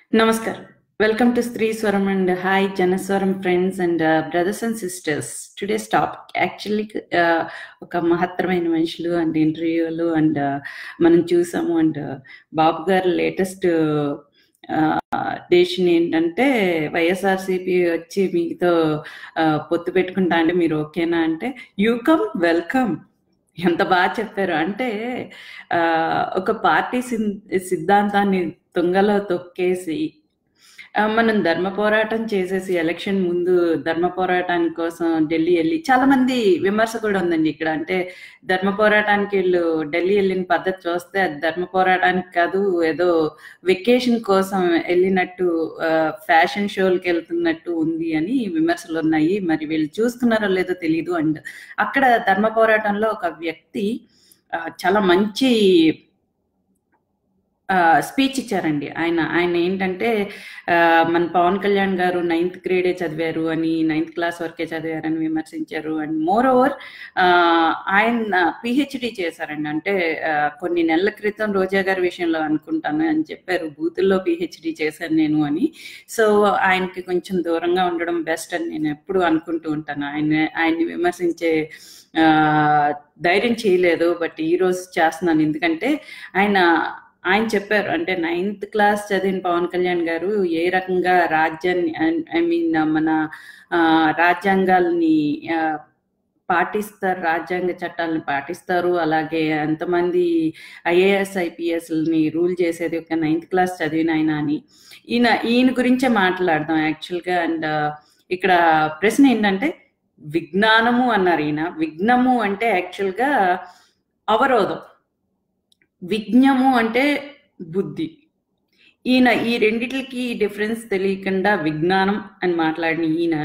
Namaskar. Welcome to Stree Swaram and hi Janaswaram friends and uh, brothers and sisters. Today's topic actually uh, ఒక మహత్తరమైన మనుషులు and ఇంటర్వ్యూలు and మనం చూసాము and బాబు గారు లేటెస్ట్ డెసిషన్ ఏంటంటే వైఎస్ఆర్సీపీ వచ్చి మీతో ఆ, పొత్తు పెట్టుకుంటా అంటే మీరు ఓకేనా అంటే యూ కమ్ వెల్కమ్ ఎంత బాగా చెప్పారు అంటే ఆ, ఒక పార్టీ సిన్- సిద్ధాంతాన్ని తుంగలో తొక్కేసి ఆ, మనం ధర్మ పోరాటం చేసేసి ఎలక్షన్ ముందు ధర్మ పోరాటాని కోసం ఢిల్లీ వెళ్ళి చాలా మంది విమర్శ కూడా ఉందండి ఇక్కడ అంటే ధర్మ పోరాటానికి వీళ్ళు ఢిల్లీ వెళ్ళిన పద్ధతి చూస్తే అది ధర్మ పోరాటానికి కాదు ఏదో వెకేషన్ కోసం వెళ్ళినట్టు ఫ్యాషన్ షోలకి వెళ్తున్నట్టు ఉంది అని విమర్శలు ఉన్నాయి మరి వీళ్ళు చూస్తున్నారో లేదో తెలియదు అండ్ అక్కడ ధర్మ పోరాటంలో ఒక వ్యక్తి ఆ, చాలా మంచి స్పీచ్ ఇచ్చారండి ఆయన ఆయన ఏంటంటే ఆ, మన పవన్ కళ్యాణ్ గారు నైన్త్ గ్రేడే చదివారు అని నైన్త్ క్లాస్ వరకే చదివారని విమర్శించారు అండ్ మోర్ ఓవర్ ఆయన పిహెచ్డి చేశారండి అంటే ఆ, కొన్ని నెలల క్రితం రోజా గారి విషయంలో అనుకుంటాను అని చెప్పారు బూతుల్లో పిహెచ్డి చేశాను నేను అని సో ఆయనకి కొంచెం దూరంగా ఉండడం బెస్ట్ అని నేను ఎప్పుడు అనుకుంటూ ఉంటాను ఆయన ఆయన్ని విమర్శించే ఆ, ధైర్యం చేయలేదు బట్ ఈ రోజు చేస్తున్నాను ఎందుకంటే ఆయన ఆయన చెప్పారు అంటే నైన్త్ క్లాస్ చదివిన పవన్ కళ్యాణ్ గారు ఏ రకంగా రాజ్యాన్ని ఐ మీన్ మన ఆ, రాజ్యాంగాల్ని ఆ, పాటిస్తారు రాజ్యాంగ చట్టాలను పాటిస్తారు అలాగే ఎంతమంది ఐఏఎస్ ఐపీఎస్ని రూల్ చేసేది ఒక నైన్త్ క్లాస్ చదివిన ఆయన అని ఈయన ఈయన గురించే మాట్లాడదాం యాక్చువల్గా అండ్ ఇక్కడ ప్రశ్న ఏంటంటే విజ్ఞానము అన్నారు ఈయన విఘ్నము అంటే యాక్చువల్గా అవరోధం విజ్ఞము అంటే బుద్ధి ఈయన ఈ రెండిటికి డిఫరెన్స్ తెలియకుండా విజ్ఞానం అని మాట్లాడిన ఈయన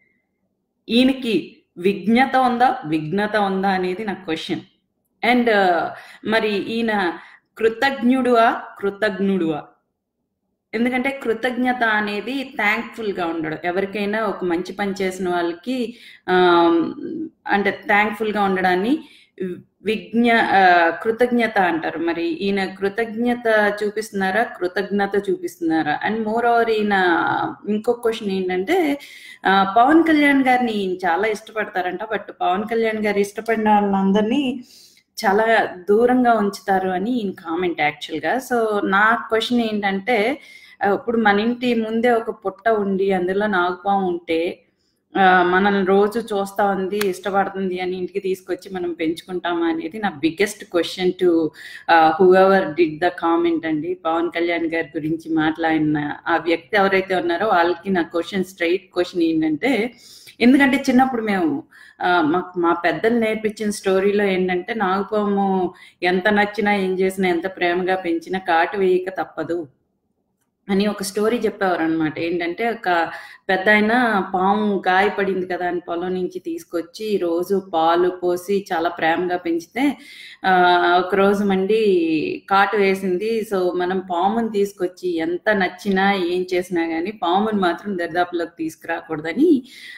ఈయనకి విజ్ఞత ఉందా విఘ్నత ఉందా అనేది నా క్వశ్చన్ అండ్ మరి ఈయన కృతజ్ఞుడువా కృతజ్ఞుడువా ఎందుకంటే కృతజ్ఞత అనేది థ్యాంక్ఫుల్ గా ఉండడం ఎవరికైనా ఒక మంచి పని చేసిన వాళ్ళకి ఆమ్, అంటే థ్యాంక్ఫుల్ గా ఉండడాన్ని విజ్ఞ ఆ, కృతజ్ఞత అంటారు మరి ఈయన కృతజ్ఞత చూపిస్తున్నారా కృతజ్ఞత చూపిస్తున్నారా అండ్ మోర్ ఓవర్ ఈయన ఇంకొక క్వశ్చన్ ఏంటంటే ఆ, పవన్ కళ్యాణ్ గారిని ఈయన చాలా ఇష్టపడతారంట బట్ పవన్ కళ్యాణ్ గారు ఇష్టపడిన వాళ్ళందరినీ చాలా దూరంగా ఉంచుతారు అని ఈయన కామెంట్ యాక్చువల్గా సో నా క్వశ్చన్ ఏంటంటే ఆ, ఇప్పుడు మన ఇంటి ముందే ఒక పుట్ట ఉండి అందులో నాగుపాము ఉంటే ఆ, మనల్ని రోజు చూస్తా ఉంది ఇష్టపడుతుంది అని ఇంటికి తీసుకొచ్చి మనం పెంచుకుంటామా అనేది నా biggest question to whoever did the comment అండి పవన్ కళ్యాణ్ గారి గురించి మాట్లాడిన ఆ వ్యక్తి ఎవరైతే ఉన్నారో వాళ్ళకి నా క్వశ్చన్ స్ట్రైట్ క్వశ్చన్ ఏంటంటే ఎందుకంటే చిన్నప్పుడు మేము ఆ, మాకు మా పెద్దలు నేర్పించిన స్టోరీలో ఏంటంటే నాగుపాము ఎంత నచ్చినా ఏం చేసినా ఎంత ప్రేమగా పెంచినా కాటు వేయక తప్పదు అని ఒక స్టోరీ చెప్పేవారు అనమాట ఏంటంటే ఒక పెద్ద ఆయన పాము గాయపడింది కదా అని పొలం నుంచి తీసుకొచ్చి రోజు పాలు పోసి చాలా ప్రేమగా పెంచితే ఆ, ఒక రోజు మండి కాటు వేసింది సో మనం పాముని తీసుకొచ్చి ఎంత నచ్చినా ఏం చేసినా కానీ పాముని మాత్రం దరిదాపులోకి తీసుకురాకూడదని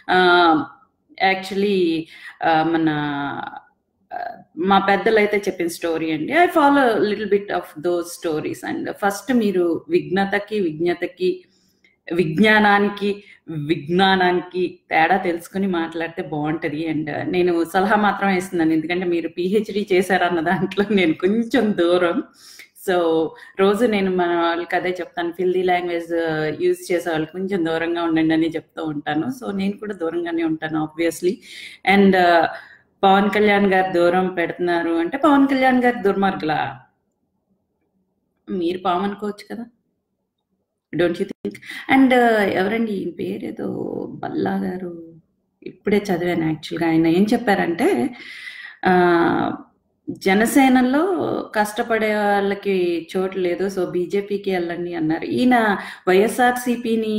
యాక్చువల్లీ మన ఆ, మా పెద్దలు అయితే చెప్పిన స్టోరీ అండి I follow little bit of those stories and first మీరు విఘ్నతకి విజ్ఞతకి విజ్ఞానానికి విజ్ఞానానికి తేడా తెలుసుకుని మాట్లాడితే బాగుంటది అండ్ నేను సలహా మాత్రం ఇస్తున్నాను ఎందుకంటే మీరు పిహెచ్డి చేశారన్న దాంట్లో నేను కొంచెం దూరం సో రోజు నేను మన వాళ్ళకి అదే చెప్తాను ఫిల్దీ లాంగ్వేజ్ యూజ్ చేసే వాళ్ళకి కొంచెం దూరంగా ఉండండి అని చెప్తూ ఉంటాను సో నేను కూడా దూరంగానే ఉంటాను ఆబ్వియస్లీ అండ్ పవన్ కళ్యాణ్ గారు దూరం పెడుతున్నారు అంటే పవన్ కళ్యాణ్ గారు దుర్మార్గులా మీరు పాము అనుకోవచ్చు కదా డోంట్ యూ థింక్ అండ్ ఎవరండి ఈ పేరు ఏదో బల్లా గారు ఇప్పుడే చదివాను యాక్చువల్గా ఆయన ఏం చెప్పారంటే ఆ, జనసేనలో కష్టపడే వాళ్ళకి చోటు లేదు సో బీజేపీకి వెళ్ళండి అన్నారు ఈయన వైఎస్ఆర్సిపిని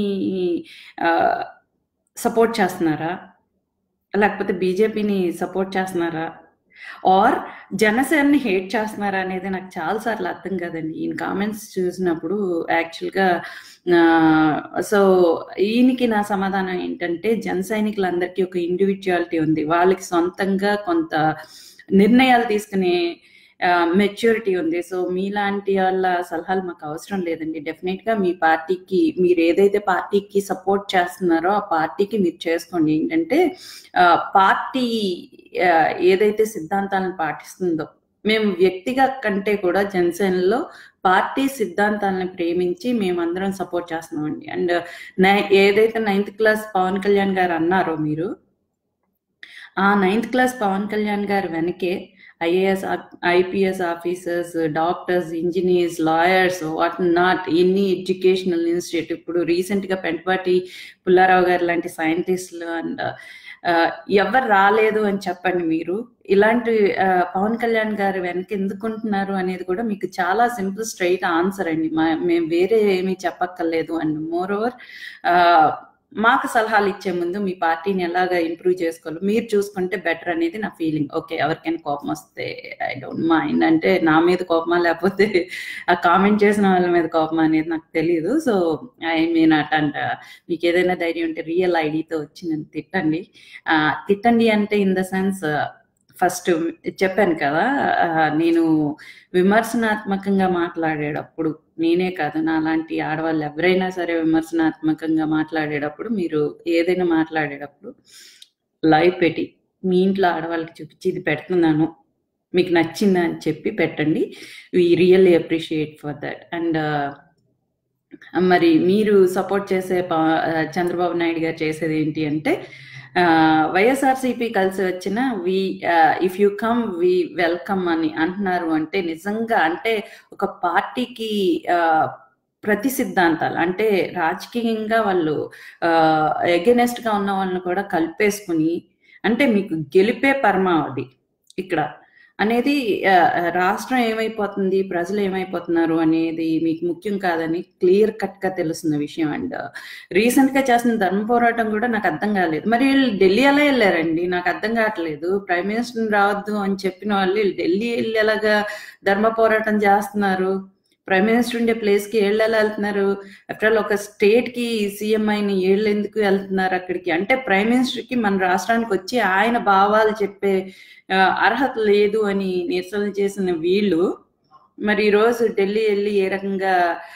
సపోర్ట్ చేస్తున్నారా లేకపోతే బీజేపీని సపోర్ట్ చేస్తున్నారా ఆర్ జనసేనని హేట్ చేస్తున్నారా అనేది నాకు చాలా సార్లు అర్థం కాదండి ఈయన కామెంట్స్ చూసినప్పుడు యాక్చువల్గా సో ఈయనకి నా సమాధానం ఏంటంటే జన సైనికులందరికీ ఒక ఇండివిజువాలిటీ ఉంది వాళ్ళకి సొంతంగా కొంత నిర్ణయాలు తీసుకునే మెచ్యూరిటీ ఉంది సో మీలాంటి వాళ్ళ సలహాలు మాకు అవసరం లేదండి డెఫినెట్గా మీ పార్టీకి మీరు ఏదైతే పార్టీకి సపోర్ట్ చేస్తున్నారో ఆ పార్టీకి మీరు చేసుకోండి ఏంటంటే పార్టీ ఏదైతే సిద్ధాంతాలను పాటిస్తుందో మేము వ్యక్తిగా కంటే కూడా జనసేనలో పార్టీ సిద్ధాంతాలను ప్రేమించి మేమందరం సపోర్ట్ చేస్తున్నామండి అండ్ ఏదైతే నైన్త్ క్లాస్ పవన్ కళ్యాణ్ గారు అన్నారో మీరు ఆ నైన్త్ క్లాస్ పవన్ కళ్యాణ్ గారు వెనకే IAS IPS officers doctors engineers lawyers what not ఎన్ని ఎడ్యుకేషనల్ ఇన్స్టిట్యూట్ ఇప్పుడు రీసెంట్గా పెంటపాటి పుల్లారావు గారు లాంటి సైంటిస్టులు అండ్ ఎవరు రాలేదు అని చెప్పండి మీరు ఇలాంటి పవన్ కళ్యాణ్ గారు వెనక ఎందుకుంటున్నారు అనేది కూడా మీకు చాలా సింపుల్ స్ట్రైట్ ఆన్సర్ అండి మా మేము వేరే ఏమీ చెప్పక్కర్లేదు అండ్ మోర్ ఓవర్ మాకు సలహాలు ఇచ్చే ముందు మీ పార్టీని ఎలాగ ఇంప్రూవ్ చేసుకోవాలి మీరు చూసుకుంటే బెటర్ అనేది నా ఫీలింగ్ ఓకే ఎవరికైనా కోపం వస్తే ఐ డోంట్ మైండ్ అంటే నా మీద కోపమా లేకపోతే ఆ కామెంట్ చేసిన వాళ్ళ మీద కోపమా అనేది నాకు తెలియదు so I mean at and మీకు ఏదైనా ధైర్యం ఉంటే రియల్ ఐడితో వచ్చి నన్ను తిట్టండి తిట్టండి అంటే ఇన్ ద సెన్స్ ఫస్ట్ చెప్పాను కదా నేను విమర్శనాత్మకంగా మాట్లాడేటప్పుడు నేనే కాదు నా లాంటి ఆడవాళ్ళు ఎవరైనా సరే విమర్శనాత్మకంగా మాట్లాడేటప్పుడు మీరు ఏదైనా మాట్లాడేటప్పుడు లైవ్ పెట్టి మీ ఇంట్లో ఆడవాళ్ళకి చూపించి ఇది పెడుతున్నాను మీకు నచ్చిందా అని చెప్పి పెట్టండి we really appreciate for that and మరి మీరు సపోర్ట్ చేసే చంద్రబాబు నాయుడు గారు చేసేది ఏంటి అంటే వైఎస్ఆర్సీపీ కలిసి వచ్చిన we if you come we welcome అని అంటున్నారు అంటే నిజంగా అంటే ఒక పార్టీకి ప్రతి సిద్ధాంతాలు అంటే రాజకీయంగా వాళ్ళు ఎగెనెస్ట్ గా ఉన్న వాళ్ళని కూడా కలిపేసుకుని అంటే మీకు గెలిపే పరమావధి ఇక్కడ అనేది రాష్ట్రం ఏమైపోతుంది ప్రజలు ఏమైపోతున్నారు అనేది మీకు ముఖ్యం కాదని క్లియర్ కట్ గా తెలుస్తున్న విషయం అండ్ రీసెంట్ గా చేసిన ధర్మ పోరాటం కూడా నాకు అర్థం కాలేదు మరి వీళ్ళు ఢిల్లీ ఎలా వెళ్ళారండి నాకు అర్థం కావట్లేదు ప్రైమ్ మినిస్టర్ రావద్దు అని చెప్పిన వాళ్ళు వీళ్ళు ఢిల్లీ వెళ్ళి ఎలాగా ధర్మ పోరాటం చేస్తున్నారు ప్రైమ్ మినిస్టర్ ఉండే ప్లేస్ కి ఏళ్ళు ఎలా వెళ్తున్నారు ఆఫ్టర్ ఆల్ ఒక స్టేట్ కి సీఎం అయిన ఏళ్ళు ఎందుకు వెళ్తున్నారు అక్కడికి అంటే ప్రైమ్ మినిస్టర్ కి మన రాష్ట్రానికి వచ్చి ఆయన భావాలు చెప్పే అర్హత లేదు అని నిరసన చేసిన వీళ్ళు మరి ఈరోజు ఢిల్లీ వెళ్ళి ఏ రకంగా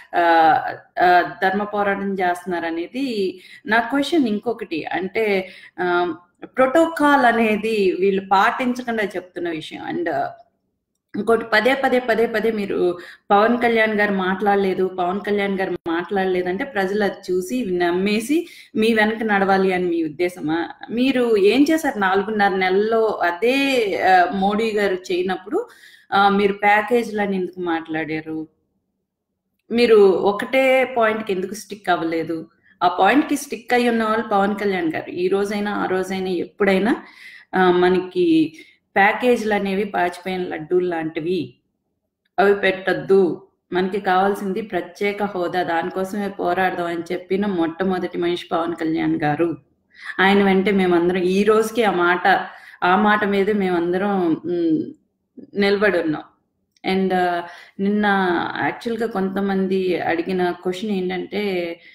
ధర్మ పోరాటం చేస్తున్నారు అనేది నా క్వశ్చన్ ఇంకొకటి అంటే ప్రోటోకాల్ అనేది వీళ్ళు పాటించకుండా చెప్తున్న విషయం అండ్ ఇంకోటి పదే పదే పదే పదే మీరు పవన్ కళ్యాణ్ గారు మాట్లాడలేదు పవన్ కళ్యాణ్ గారు మాట్లాడలేదు అంటే ప్రజలు అది చూసి నమ్మేసి మీ వెనక నడవాలి అని మీ ఉద్దేశమా మీరు ఏం చేశారు నాలుగున్నర నెలల్లో అదే మోడీ గారు చేయనప్పుడు మీరు ప్యాకేజీలని ఎందుకు మాట్లాడారు మీరు ఒకటే పాయింట్కి ఎందుకు స్టిక్ అవ్వలేదు ఆ పాయింట్కి స్టిక్ అయి ఉన్న వాళ్ళు పవన్ కళ్యాణ్ గారు ఈ రోజైనా ఆ రోజైనా ఎప్పుడైనా మనకి ప్యాకేజీలు అనేవి పాచిపోయిన లడ్డూలు లాంటివి అవి పెట్టద్దు మనకి కావాల్సింది ప్రత్యేక హోదా దానికోసమే పోరాడదాం అని చెప్పిన మొట్టమొదటి మనిషి పవన్ కళ్యాణ్ గారు ఆయన వెంటే మేమందరం ఈ రోజుకి ఆ మాట ఆ మాట మీద మేమందరం నిలబడి ఉన్నాం అండ్ నిన్న యాక్చువల్గా కొంతమంది అడిగిన క్వశ్చన్ ఏంటంటే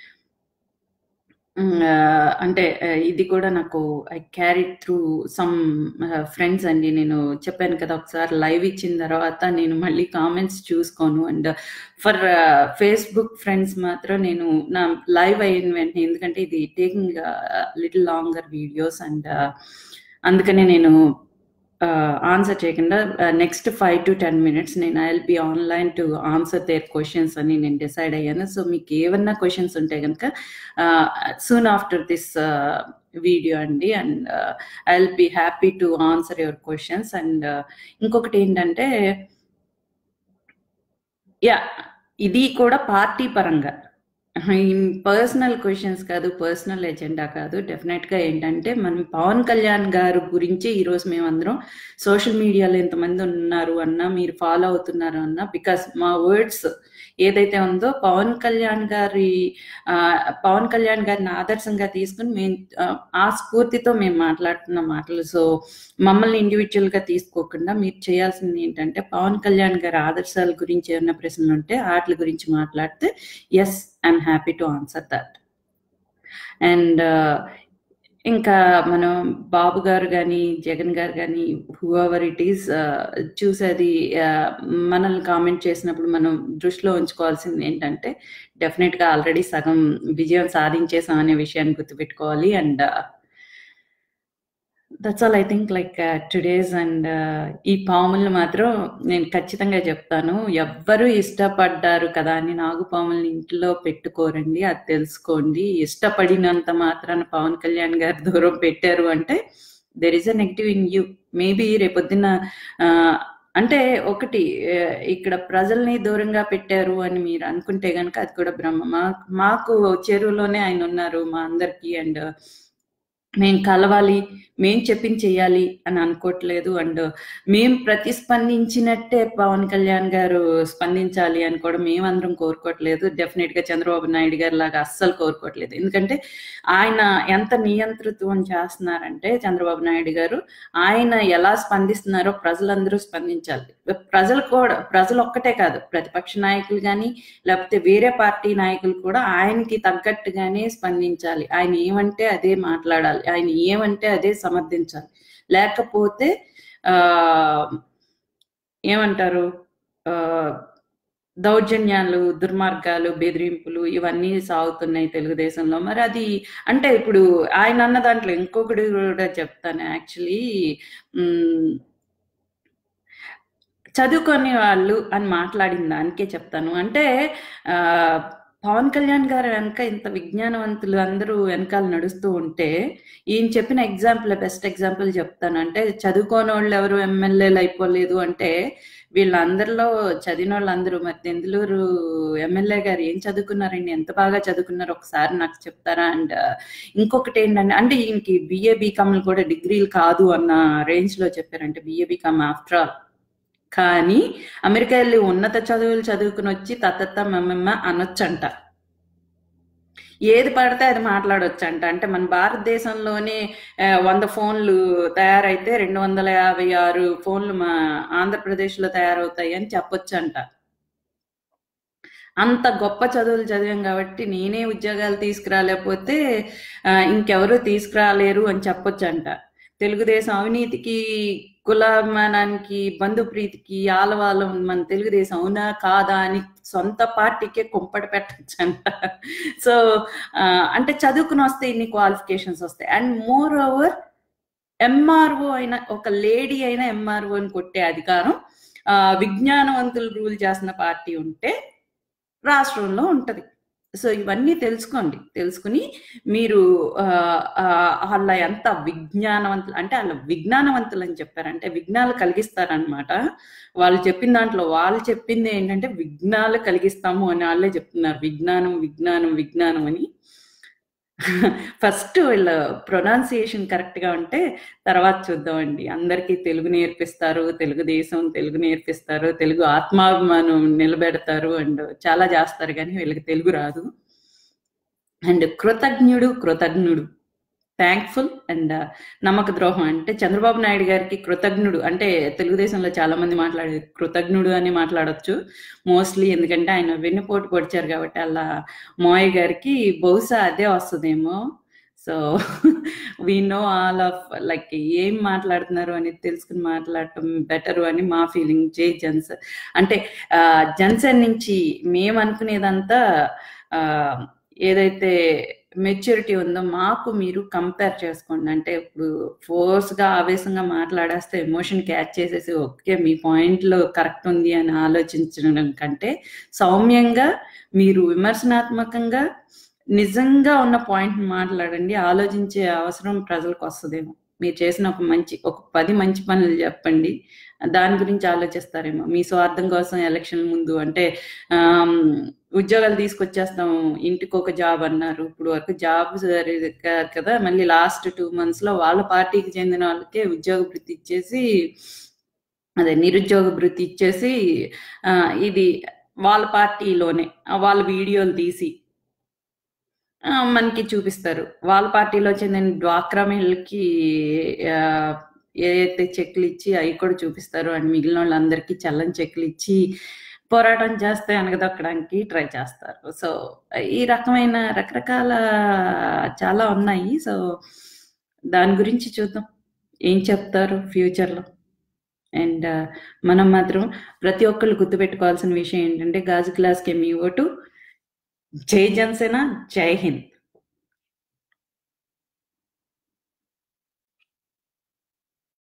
అంటే ఇది కూడా నాకు I carry through some friends అండి నేను చెప్పాను కదా ఒకసారి లైవ్ ఇచ్చిన తర్వాత నేను మళ్ళీ కామెంట్స్ చూసుకోను అండ్ ఫర్ ఫేస్బుక్ ఫ్రెండ్స్ మాత్రం నేను నా లైవ్ అయిన వెంటనే ఎందుకంటే ఇది taking little longer videos and అందుకనే నేను ఆన్సర్ చేయకుండా next five to ten minutes నేను I will be online to answer their questions అని నేను డిసైడ్ అయ్యాను సో మీకు ఏమన్నా క్వశ్చన్స్ ఉంటే కనుక సూన్ ఆఫ్టర్ దిస్ వీడియో అండి and I will be happy to answer your questions and ఇంకొకటి ఏంటంటే యా ఇది కూడా పార్టీ పరంగా పర్సనల్ క్వశ్చన్స్ కాదు పర్సనల్ ఎజెండా కాదు డెఫినెట్గా ఏంటంటే మనం పవన్ కళ్యాణ్ గారు గురించి ఈరోజు మేమందరం సోషల్ మీడియాలో ఎంతమంది ఉన్నారు అన్నా మీరు ఫాలో అవుతున్నారు అన్నా బికాస్ మా వర్డ్స్ ఏదైతే ఉందో పవన్ కళ్యాణ్ గారి పవన్ కళ్యాణ్ గారిని ఆదర్శంగా తీసుకుని మేము ఆ స్ఫూర్తితో మేము మాట్లాడుతున్న మాటలు సో మమ్మల్ని ఇండివిజువల్గా తీసుకోకుండా మీరు చేయాల్సింది ఏంటంటే పవన్ కళ్యాణ్ గారి ఆదర్శాల గురించి ఏమైనా ప్రశ్నలు ఉంటే వాటి గురించి మాట్లాడితే yes I'm happy to answer that and ఇంకా మనం బాబు గారు గాని, జగన్ గారు గాని హూఎవర్ ఇట్ ఈస్ ఆహ్, చూసేది ఆహ్, మనల్ని కామెంట్ చేసినప్పుడు మనం దృష్టిలో ఉంచుకోవాల్సింది ఏంటంటే డెఫినిట్‌గా ఆల్రెడీ సగం విజయం సాధించేసాం అనే విషయాన్ని గుర్తుపెట్టుకోవాలి. And that's all I think like today's and ఈ పాములను మాత్రం నేను ఖచ్చితంగా చెప్తాను. ఎవ్వరు ఇష్టపడ్డారు కదా అని నాగుపాముల్ని ఇంట్లో పెట్టుకోరండి. అది తెలుసుకోండి. ఇష్టపడినంత మాత్రాన పవన్ కళ్యాణ్ గారు దూరం పెట్టారు అంటే there is a negative in you. Maybe రేపొద్దున ఆహ్, అంటే ఒకటి ఆహ్, ఇక్కడ ప్రజల్ని దూరంగా పెట్టారు అని మీరు అనుకుంటే గనక అది కూడా భ్రమ. మాకు మాకు చెరువులోనే ఆయనున్నారు మా అందరికి. అండ్ మేము కలవాలి, మేము చెప్పింది చెయ్యాలి అని అనుకోవట్లేదు. అండ్ మేము ప్రతిస్పందించినట్టే పవన్ కళ్యాణ్ గారు స్పందించాలి అని కూడా మేమందరం కోరుకోవట్లేదు. డెఫినిట్‌గా చంద్రబాబు నాయుడు గారిలాగా అస్సలు కోరుకోవట్లేదు. ఎందుకంటే ఆయన ఎంత నియంతృత్వం చేస్తున్నారంటే చంద్రబాబు నాయుడు గారు, ఆయన ఎలా స్పందిస్తున్నారో ప్రజలందరూ స్పందించాలి. ప్రజలు కూడా ప్రజలు ఒక్కటే కాదు ప్రతిపక్ష నాయకులు గాని, లేకపోతే వేరే పార్టీ నాయకులు కూడా ఆయనకి తగ్గట్టుగానే స్పందించాలి. ఆయన ఏమంటే అదే మాట్లాడాలి. ఆయన ఏమంటే అదే సమర్థించాలి. లేకపోతే ఆహ్, ఏమంటారు ఆహ్, దౌర్జన్యాలు, దుర్మార్గాలు, బెదిరింపులు ఇవన్నీ సాగుతున్నాయి తెలుగుదేశంలో. మరి అది అంటే ఇప్పుడు ఆయన అన్న దాంట్లో ఇంకొకటి కూడా చెప్తాను యాక్చువల్లీ హ్మ్. చదువుకోని వాళ్ళు అని మాట్లాడిన దానికే చెప్తాను. అంటే ఆహ్, పవన్ కళ్యాణ్ గారు వెనక ఇంత విజ్ఞానవంతులు అందరూ వెనకాల నడుస్తూ ఉంటే, ఈయన చెప్పిన ఎగ్జాంపుల్ బెస్ట్ ఎగ్జాంపుల్ చెప్తాను. అంటే చదువుకోనోళ్ళు ఎవరు ఎమ్మెల్యేలు అయిపోలేదు అంటే, వీళ్ళందరిలో చదివినోళ్ళందరూ మరి దెందులూరు ఎమ్మెల్యే గారు ఏం చదువుకున్నారండి? ఎంత బాగా చదువుకున్నారో ఒకసారి నాకు చెప్తారా? అండ్ ఇంకొకటి ఏంటంటే అంటే ఈయనకి బీఏ, బీకామ్‌లు కూడా డిగ్రీలు కాదు అన్న రేంజ్‌లో చెప్పారంట. BA, BCom after all. కానీ అమెరికా ఎళ్లి ఉన్నత చదువులు చదువుకొనొచ్చి తతత మమమ అనొచ్చంట. ఏది పడితే అది మాట్లాడొచ్చంట. అంటే మన భారతదేశంలోనే ఆహ్, 100 ఫోన్లు తయారైతే 256 ఫోన్లు మా ఆంధ్రప్రదేశ్‌లో తయారవుతాయి అని చెప్పొచ్చంట. అంత గొప్ప చదువులు చదివాం కాబట్టి నేనే ఉద్యోగాలు తీసుకురాలేకపోతే ఆహ్, ఇంకెవరు తీసుకురాలేరు అని చెప్పొచ్చంట. తెలుగుదేశం అవినీతికి, కులమానానికి, బంధుప్రీతికి ఆలవాలం మన తెలుగుదేశం అవునా? కాదా? అని సొంత పార్టీకే కుంపటి పెట్టొచ్చంట. సో ఆహ్, అంటే చదువుకొనొస్తే ఇన్ని క్వాలిఫికేషన్స్ వస్తాయి. అండ్ మోర్ ఓవర్ ఎంఆర్‌ఓ అయిన ఒక లేడీ అయిన ఎంఆర్‌ఓని కొట్టే అధికారం ఆహ్, విజ్ఞానవంతులు రూల్ చేస్తున్న పార్టీ ఉంటే రాష్ట్రంలో ఉంటది. సో ఇవన్నీ తెలుసుకోండి. తెలుసుకొని మీరు ఆహ్, ఆహ్, ఆళ్ళ ఎంత విజ్ఞానవంతులు అంటే ఆళ్ళు విజ్ఞానవంతులని చెప్పారంటే విఘ్నాలు కలిగిస్తారనమాట. వాళ్ళు చెప్పిన దాంట్లో వాళ్ళు చెప్పింది ఏంటంటే విఘ్నాలు కలిగిస్తాము అని ఆళ్ళే చెప్తున్నారు. విజ్ఞానం, విజ్ఞానం, విజ్ఞానం అని. ఫస్ట్ వీళ్ళ ప్రొనౌన్సియేషన్ కరెక్ట్‌గా ఉంటే తర్వాత చూద్దామండి. అందరికీ తెలుగు నేర్పిస్తారు. తెలుగుదేశం, తెలుగు నేర్పిస్తారు. తెలుగు ఆత్మాభిమానం నిలబెడతారు. అండ్ చాలా చేస్తారు గానీ వీళ్ళకి తెలుగు రాదు. అండ్ కృతజ్ఞుడు, కృతజ్ఞుడు. థాంక్‌ఫుల్ అండ్ నమ్మక ద్రోహం అంటే చంద్రబాబు నాయుడు గారికి కృతజ్ఞుడు అంటే తెలుగుదేశంలో చాలా మంది మాట్లాడేది కృతజ్ఞుడు అని మాట్లాడొచ్చు. మోస్ట్‌లీ ఎందుకంటే ఆయన వెన్నుపోటు పొడిచారు కాబట్టి ఆళ్ళ మావయ్య గారికి బహుశా అదే వస్తదేమో. So we know all of like ఏం మాట్లాడుతున్నారు అనేది తెలుసుకొని మాట్లాడటం బెటరు అని మా ఫీలింగ్. జై జన్స్. అంటే ఆహ్, జనసేన నుంచి మేమనుకునేదంతా ఆహ్, ఏదైతే మెచ్యూరిటీ ఉందో మాకు మీరు కంపేర్ చేసుకోండి. అంటే ఇప్పుడు ఫోర్స్‌గా, ఆవేశంగా మాట్లాడేస్తే ఎమోషన్ క్యాచ్ చేసేసి ఓకే. మీ పాయింట్‌లో కరెక్ట్ ఉంది అని ఆలోచించడం కంటే సౌమ్యంగా మీరు విమర్శనాత్మకంగా నిజంగా ఉన్న పాయింట్‌ని మాట్లాడండి. ఆలోచించే అవసరం ప్రజలకొస్తదేమో. మీరు చేసిన ఒక మంచి ఒక 10 మంచి పనులు చెప్పండి. దాని గురించి ఆలోచిస్తారేమో. మీ స్వార్థం కోసం ఎలక్షన్‌ల ముందు అంటే ఆహ్, ఉద్యోగాలు తీసుకొచ్చేస్తాం. ఇంటికొక జాబ్ అన్నారు. ఇప్పుడు వరకు జాబ్ సరిగ్గా కదా! మళ్ళీ లాస్ట్ 2 మంత్స్‌లో వాళ్ళ పార్టీకి చెందిన వాళ్ళకే ఉద్యోగ భృతి ఇచ్చేసి అదే నిరుద్యోగ భృతి ఇచ్చేసి ఆహ్, ఇది వాళ్ళ పార్టీలోనే ఆహ్, వాళ్ళ వీడియోలు తీసి ఆ! మనకి చూపిస్తారు. వాళ్ళ పార్టీలో చెందిన డ్వాక్రా మహిళలకి ఆహ్, ఏదైతే చెక్కులిచ్చి అయి కూడా చూపిస్తారో అండ్ మిగిలినోళ్ళందరికీ చల్లని చెక్కులిచ్చి పోరాటం చేస్తే అణగదొక్కడానికి ట్రై చేస్తారు. సో ఈ రకమైన రకరకాల చాలా ఉన్నాయి. సో దాని గురించి చూద్దాం ఏం చెప్తారు ఫ్యూచర్లో అండ్ మనం మాత్రం ప్రతి ఒక్కళ్ళు గుర్తుపెట్టుకోవాల్సిన విషయం ఏంటంటే గాజు క్లాస్కి మీ ఓటు జై జనసేన జై హింద్